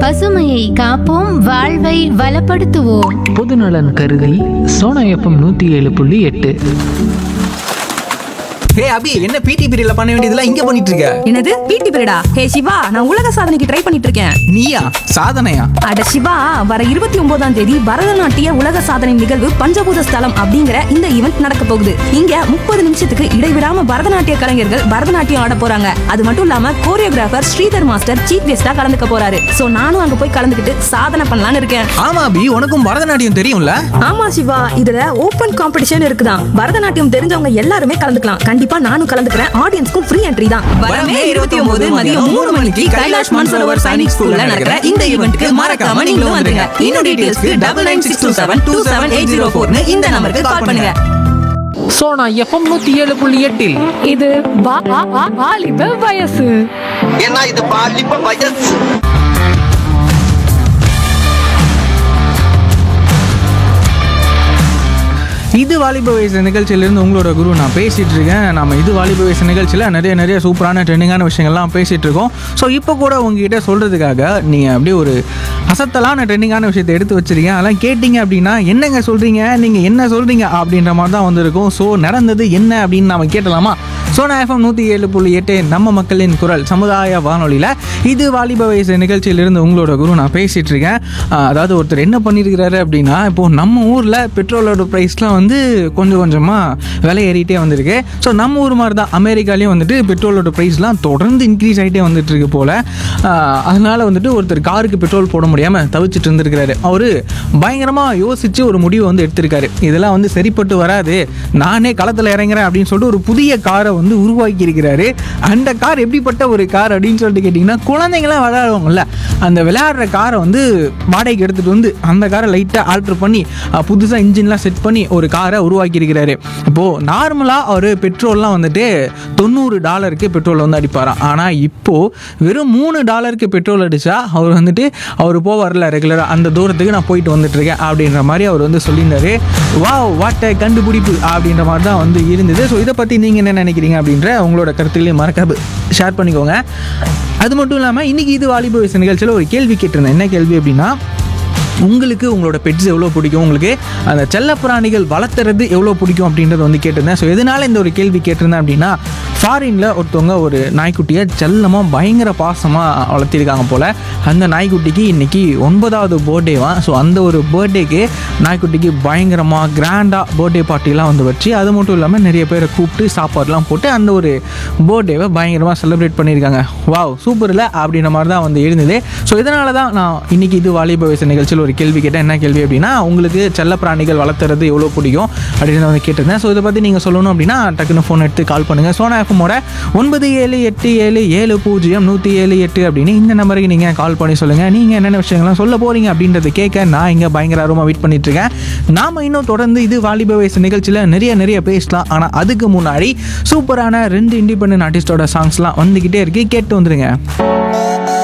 பசுமையை காப்போம் வாழ்வை வளப்படுத்துவோம் பொதுநலன் கருதி சோனா எஃப்எம் நூற்றி ஏழு புள்ளி எட்டு ஹே அபி என்ன பிடி பீரியட்ல பண்ண வேண்டியதெல்லாம் இங்க பண்ணிட்டு இருக்க என்னது பிடி பீரியடா ஹே சிவா நான் உலக சாதனைக்கு ட்ரை பண்ணிட்டு இருக்கேன் நீயா சாதனையா அட சிவா வர இருபத்தி ஒன்பதாம் தேதி பரதநாட்டிய உலக சாதனை நிகழ்வு பஞ்சபூத ஸ்தலம் அப்படிங்கிற இந்த ஈவெண்ட் நடக்க போகுது இங்க முப்பது நிமிஷத்துக்கு இடைவிடாம பரதநாட்டிய கலைஞர்கள் பரதநாட்டியம் ஆட போறாங்க அது மட்டும் இல்லாம கோரியோகிராஃபர் ஸ்ரீதர் மாஸ்டர் சீஃப் கெஸ்டா கலந்துக்க போறாரு சோ நானும் அங்க போய் கலந்துக்கிட்டு சாதனை பண்ணலாம்னு இருக்கேன் ஆமா அபி உனக்கும் பரதநாட்டியம் தெரியும்ல ஆமா சிவா இதுல ஓபன் காம்படிஷன் இருக்குதான் பரதநாட்டியம் தெரிஞ்சவங்க எல்லாருமே கலந்துக்கலாம் கண்டிப்பா நானும் கலந்துக்கிறேன் ஆடியன்ஸ்க்கும் ஃப்ரீ என்ட்ரி தான் வரமே 29 மதியம் மூணு மணிக்கு கைலாஷ் மான்சரோவர் சைனிக் ஸ்கூல்ல நடக்கிற இந்த ஈவென்ட்க்கு மறக்காம நீங்களும் வந்துருங்க இன்னும் டீடைல்ஸ்க்கு double nine six two seven two seven eight zero ஃபோர்னு இந்த நம்பருக்கு கால் பண்ணுங்க சோனா எஃப்எம் நூற்றி ஏழு புள்ளி எட்டில் இது வா- வா- வா- வாலிப வயசு ஏன்னா இது பாலிப்ப வயசு இது வாலிப வயசு நிகழ்ச்சியிலிருந்து உங்களோட குரு நான் பேசிட்டு இருக்கேன் நம்ம இது வாலிப வயசு நிகழ்ச்சியில் நிறைய நிறைய சூப்பரான ட்ரெண்டிங்கான விஷயங்கள்லாம் பேசிட்டு இருக்கோம் ஸோ இப்போ கூட உங்ககிட்ட சொல்றதுக்காக நீங்கள் அப்படியே ஒரு அசத்தலான ட்ரெண்டிங்கான விஷயத்தை எடுத்து வச்சிருக்கீங்க அதெல்லாம் கேட்டிங்க அப்படின்னா என்னங்க சொல்றீங்க நீங்கள் என்ன சொல்றீங்க அப்படின்ற மாதிரி தான் வந்திருக்கும் ஸோ நடந்தது என்ன அப்படின்னு நாம கேட்டலாமா சோனா எஃப்எம் நூற்றி ஏழு புள்ளி எட்டு நம்ம மக்களின் குரல் சமுதாய வானொலியில் இது வாலிப வயசு நிகழ்ச்சியிலிருந்து உங்களோட குரு நான் பேசிட்டு இருக்கேன் ஆஹ் அதாவது ஒருத்தர் என்ன பண்ணியிருக்கிறாரு அப்படின்னா இப்போ நம்ம ஊரில் பெட்ரோலோட ப்ரைஸ்லாம் வந்து கொஞ்சம் கொஞ்சமாக விலை ஏறிட்டே வந்திருக்கு ஸோ நம்ம ஊர் மாதிரி தான் அமெரிக்காலேயும் வந்துட்டு பெட்ரோலோட ப்ரைஸ்லாம் தொடர்ந்து இன்க்ரீஸ் ஆகிட்டே வந்துட்டு இருக்கு போல் ஆஹ் அதனால வந்துட்டு ஒருத்தர் காருக்கு பெட்ரோல் போட முடியாமல் தவிச்சிட்டு இருந்திருக்கிறாரு அவர் பயங்கரமாக யோசித்து ஒரு முடிவை வந்து எடுத்திருக்காரு இதெல்லாம் வந்து சரிப்பட்டு வராது நானே களத்தில் இறங்குறேன் அப்படின்னு சொல்லிட்டு ஒரு புதிய காரை வந்து உருவாக்கி இருக்கிறாரு அந்த கார் எப்படிப்பட்ட ஒரு கார் அப்படின்னு சொல்லிட்டு கேட்டிங்கன்னா குழந்தைங்களாம் விளையாடுவாங்கல்ல அந்த விளையாடுற காரை வந்து வாடகைக்கு எடுத்துகிட்டு வந்து அந்த காரை லைட்டாக ஆல்ட்ரு பண்ணி புதுசாக இன்ஜின்லாம் செட் பண்ணி ஒரு காரை உருவாக்கி இருக்கிறாரு இப்போது நார்மலாக அவர் பெட்ரோல்லாம் வந்துட்டு தொண்ணூறு டாலருக்கு பெட்ரோல் வந்து அடிப்பாராம் ஆனால் இப்போது வெறும் மூணு டாலருக்கு பெட்ரோல் அடித்தா அவர் வந்துட்டு அவர் போவார்ல ரெகுலராக அந்த தூரத்துக்கு நான் போயிட்டு வந்துட்டு இருக்கேன் அப்படின்ற மாதிரி அவர் வந்து சொல்லியிருந்தாரு வாவ் வாட்ட கண்டுபிடிப்பு அப்படின்ற மாதிரி தான் வந்து இருந்தது ஸோ இதை பற்றி நீங்கள் என்ன நினைக்கிறீங்க அப்படின்ற உங்களோட கருத்துக்களையும் மறக்காம ஷேர் பண்ணிக்கோங்க அது மட்டும் இல்லாமல் இன்றைக்கி இது வாலிப வயசு நிகழ்ச்சியில் ஒரு கேள்வி கேட்டிருந்தேன் என்ன கேள்வி அப்படின்னா உங்களுக்கு உங்களோட பெட்ஸ் எவ்வளோ பிடிக்கும் உங்களுக்கு அந்த செல்லப்பிராணிகள் வளர்த்துறது எவ்வளோ பிடிக்கும் அப்படின்றத வந்து கேட்டிருந்தேன் ஸோ எதனால இந்த ஒரு கேள்வி கேட்டிருந்தேன் அப்படின்னா ஃபாரினில் ஒருத்தவங்க ஒரு நாய்க்குட்டியை செல்லமாக பயங்கர பாசமாக வளர்த்திருக்காங்க போல் அந்த நாய்க்குட்டிக்கு இன்றைக்கி ஒன்பதாவது பர்த்டேவான் ஸோ அந்த ஒரு பர்த்டேக்கு நாய்க்குட்டிக்கு பயங்கரமாக கிராண்டாக பர்த்டே பார்ட்டிலாம் வந்து வச்சு அது மட்டும் இல்லாமல் நிறைய பேரை கூப்பிட்டு சாப்பாடுலாம் போட்டு அந்த ஒரு பர்த்டேவை பயங்கரமாக செலிப்ரேட் பண்ணியிருக்காங்க வாவ் சூப்பர் இல்லை அப்படின்ற மாதிரி தான் வந்து இருந்தது ஸோ இதனால தான் நான் இன்றைக்கி இது வாலிப வயசு நிகழ்ச்சியில் ஒரு கேள்வி கேட்டேன் என்ன கேள்வி அப்படின்னா உங்களுக்கு செல்லப்பிராணிகள் வளர்த்துறது எவ்வளோ பிடிக்கும் அப்படின்னு வந்து கேட்டிருந்தேன் ஸோ இதை பற்றி நீங்கள் சொல்லணும் அப்படின்னா டக்குன்னு ஃபோன் எடுத்து கால் பண்ணுங்கள் சோனா எஃப்எம்மோட ஒன்பது ஏழு எட்டு ஏழு ஏழு பூஜ்ஜியம் நூற்றி ஏழு எட்டு அப்படின்னு இந்த நம்பருக்கு நீங்கள் கால் பண்ணி சொல்லுங்கள் நீங்கள் என்னென்ன விஷயங்கள்லாம் சொல்ல போகிறீங்க அப்படின்றத கேட்க நான் இங்கே பயங்கர ஆர்வமாக வெயிட் பண்ணிட்டு இருக்கேன் நாம இன்னும் தொடர்ந்து இது வாலிப வயசு நிகழ்ச்சியில் நிறைய நிறைய பேசலாம் ஆனால் அதுக்கு முன்னாடி சூப்பரான ரெண்டு இண்டிபெண்டன்ட் ஆர்டிஸ்டோட சாங்ஸ்லாம் வந்துக்கிட்டே இருக்கு கேட்டு வந்துருங்க